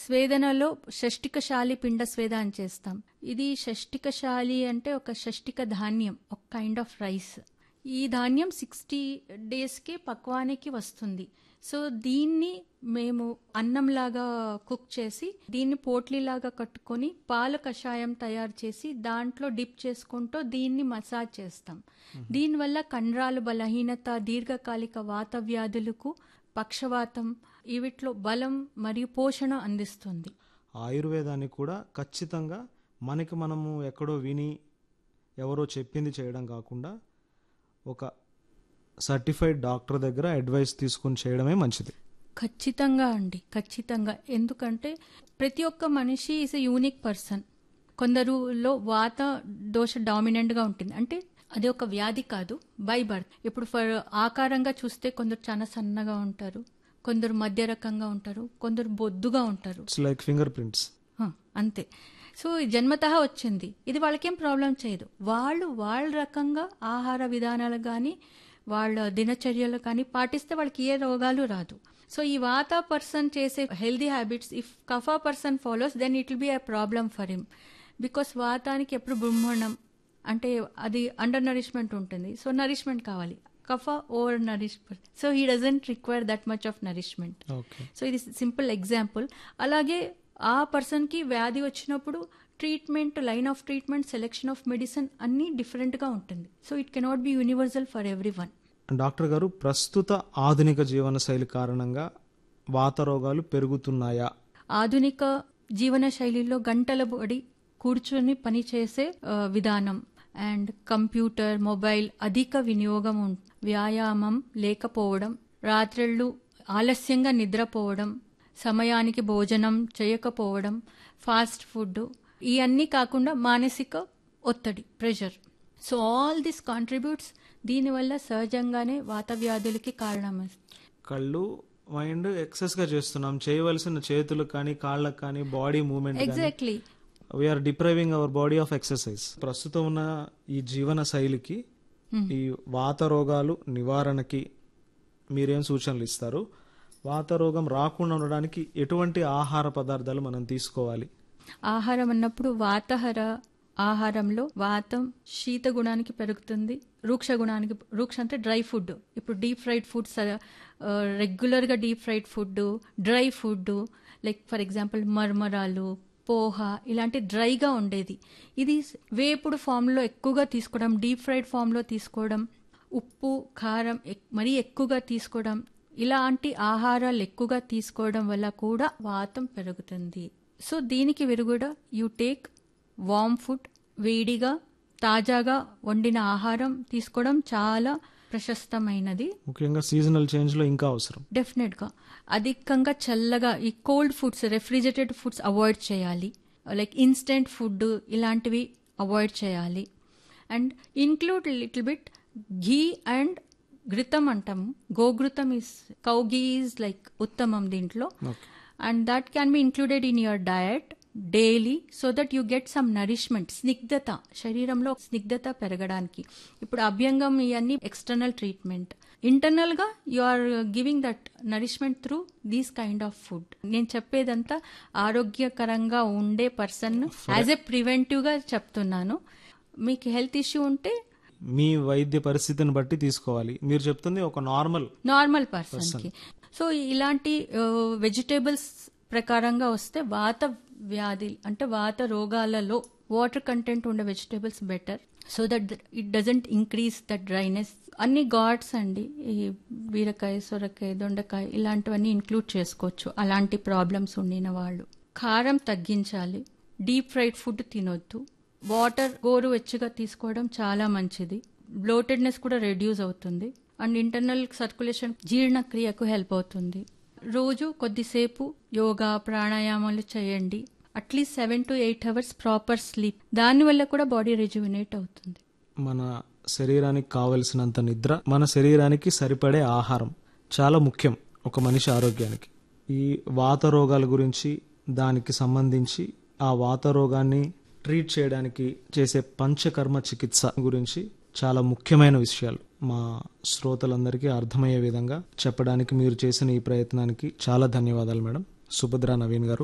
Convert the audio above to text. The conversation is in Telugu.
స్వేదనలో షష్టికశాలి పిండ స్వేద అని చేస్తాం ఇది షష్టికశాలి అంటే ఒక షష్టిక ధాన్యం ఒక కైండ్ ఆఫ్ రైస్ ఈ ధాన్యం సిక్స్టీ డేస్కి పక్వానికి వస్తుంది సో దీన్ని మేము అన్నంలాగా కుక్ చేసి దీన్ని పోట్లీలాగా కట్టుకొని పాల కషాయం తయారు చేసి దాంట్లో డిప్ చేసుకుంటూ దీన్ని మసాజ్ చేస్తాం దీనివల్ల కండరాలు బలహీనత దీర్ఘకాలిక వాత వ్యాధులకు పక్షవాతం వీటిలో బలం మరియు పోషణ అందిస్తుంది ఆయుర్వేదాన్ని కూడా ఖచ్చితంగా మనకి మనము ఎక్కడో విని ఎవరో చెప్పింది చేయడం కాకుండా ఒక సర్టిఫైడ్ డాక్టర్ దగ్గర అడ్వైస్ తీసుకుని చేయడమే మంచిది ఖచ్చితంగా అండి ఖచ్చితంగా ఎందుకంటే ప్రతి ఒక్క మనిషి ఈజ్ ఎ యూనిక్ పర్సన్ కొందరులో వాత దోష డామినెంట్గా ఉంటుంది అంటే అది ఒక వ్యాధి కాదు బై బర్త్ ఇప్పుడు ఫర్ ఆకారంగా చూస్తే కొందరు చాలా సన్నగా ఉంటారు కొందరు మధ్య రకంగా ఉంటారు కొందరు బొద్దుగా ఉంటారు ఇట్స్ లైక్ ఫింగర్ ప్రింట్స్ హ, అంతే సో జన్మతః వచ్చింది ఇది వాళ్ళకేం ప్రాబ్లం చేయదు వాళ్ళు వాళ్ళ రకంగా ఆహార విధానాలు కానీ వాళ్ళ దినచర్యలు కానీ పాటిస్తే వాళ్ళకి ఏ రోగాలు రాదు సో ఈ వాత పర్సన్ చేసే healthy habits if kapha person follows then it will be a problem for him because వాతానికి ఎప్పుడు బ్రహ్మణం అంటే అది అండర్ నరిష్మెంట్ ఉంటుంది సో నరిష్మెంట్ కావాలి kapha over nourishment so he doesn't require that much of nourishment okay so ఇది సింపుల్ ఎగ్జాంపుల్ అలాగే ఆ పర్సన్కి వ్యాధి వచ్చినప్పుడు treatment line of treatment selection of medicine అన్నీ డిఫరెంట్గా ఉంటుంది so it cannot be universal for everyone doctor గారు ప్రస్తుత ఆధునిక జీవనశైలి కారణంగా వాత రోగాలు పెరుగుతున్నాయా ఆధునిక జీవన శైలిలో గంటల బడి కూర్చొని పనిచేసే ఆ, విధానం అండ్ కంప్యూటర్ మొబైల్ అధిక వినియోగం ఉం- వ్యాయామం లేకపోవడం రాత్రిళ్ళు ఆలస్యంగా నిద్రపోవడం సమయానికి భోజనం చేయకపోవడం ఫాస్ట్ ఫుడ్ ఇవన్నీ కాకుండా మానసిక ఒత్తిడి pressure so all this contributes దీనివల్ల సహజంగానే వాత వ్యాధులకి కారణం కళ్ళు మైండ్ ఎక్సెస్ గా చేస్తున్నాం చేయవలసిన చేతులకు కానీ కాళ్ళకు కానీ body movement exactly we're depriving our body of exercise ప్రస్తుతం ఉన్న ఈ జీవన శైలికి ఈ వాత రోగాలు నివారణకి మీరేం సూచనలు ఇస్తారు వాత రోగం రాకుండా ఉండడానికి ఎటువంటి ఆహార పదార్థాలు మనం తీసుకోవాలి ఆహారం అన్నప్పుడు వాతహర ఆహారంలో వాతం శీత గుణానికి పెరుగుతుంది రూక్ష గుణానికి రూక్ష అంటే డ్రై ఫుడ్ ఇప్పుడు డీప్ ఫ్రైడ్ ఫుడ్స్ రెగ్యులర్గా deep fried food dry food like for example మర్మరాలు పోహ ఇలాంటి డ్రైగా ఉండేది ఇది వేపుడు ఫామ్లో ఎక్కువగా తీసుకోవడం డీప్ ఫ్రైడ్ ఫామ్లో తీసుకోవడం ఉప్పు కారం ఎక్- మరీ ఎక్కువగా తీసుకోవడం ఇలాంటి ఆహారాలు ఎక్కువగా తీసుకోవడం వల్ల కూడా వాతం పెరుగుతుంది సో దీనికి విరుగుడ యు టేక్ వామ్ ఫుడ్ వేడిగా తాజాగా వండిన ఆహారం తీసుకోవడం చాలా ప్రశస్తమైనది ముఖ్యంగా సీజనల్ చేంజ్ లో ఇంకా అవసరం డెఫినెట్గా అధికంగా చల్లగా ఈ cold foods refrigerated foods avoid చేయాలి లైక్ ఇన్స్టెంట్ ఫుడ్ ఇలాంటివి అవాయిడ్ చేయాలి and include little bit ghee and ఘృతం అంటాము గోఘృతం is cow ghee is like ఉత్తమం దీంట్లో and that can be included in your diet daily so that you get some nourishment స్నిగ్ధత శరీరంలో స్నిగ్ధత పెరగడానికి ఇప్పుడు అభ్యంగం ఇవన్నీ ఎక్స్టర్నల్ ట్రీట్మెంట్ ఇంటర్నల్ గా you are giving that nourishment through these kind of food నేను చెప్పేదంతా ఆరోగ్యకరంగా ఉండే పర్సన్ యాజ్ ఎ ప్రివెంటివ్ గా చెప్తున్నాను మీకు హెల్త్ ఇష్యూ ఉంటే మీ వైద్య పరిస్థితిని బట్టి తీసుకోవాలి మీరు చెప్తుంది ఒక నార్మల్ నార్మల్ పర్సన్ కి సో ఇలాంటి వెజిటేబుల్స్ ప్రకారంగా వస్తే వాత వ్యాధి అంటే వాత రోగాలలో వాటర్ కంటెంట్ ఉండే vegetables better so that it doesn't increase the dryness అన్ని గాడ్స్ అండి ఈ బీరకాయ సొరకాయ దొండకాయ ఇలాంటివన్నీ ఇంక్లూడ్ చేసుకోవచ్చు అలాంటి ప్రాబ్లమ్స్ ఉండిన వాళ్ళు కారం తగ్గించాలి డీప్ ఫ్రైడ్ ఫుడ్ తినొద్దు వాటర్ గోరు వెచ్చగా తీసుకోవడం చాలా మంచిది బ్లోటెడ్నెస్ కూడా రెడ్యూస్ అవుతుంది అండ్ ఇంటర్నల్ సర్క్యులేషన్ జీర్ణక్రియకు హెల్ప్ అవుతుంది రోజు కొద్దిసేపు యోగా ప్రాణాయామాలు చేయండి at least seven to eight hours proper sleep దానివల్ల కూడా బాడీ రెజ్యువినేట్ అవుతుంది మన శరీరానికి కావలసినంత నిద్ర మన శరీరానికి సరిపడే ఆహారం చాలా ముఖ్యం ఒక మనిషి ఆరోగ్యానికి ఈ వాత రోగాల గురించి దానికి సంబంధించి ఆ వాత రోగాన్ని ట్రీట్ చేయడానికి చేసే పంచకర్మ చికిత్స గురించి చాలా ముఖ్యమైన విషయాలు మా శ్రోతలందరికీ అర్థమయ్యే విధంగా చెప్పడానికి మీరు చేసిన ఈ ప్రయత్నానికి చాలా ధన్యవాదాలు మేడం సుభద్ర నవీన్ గారు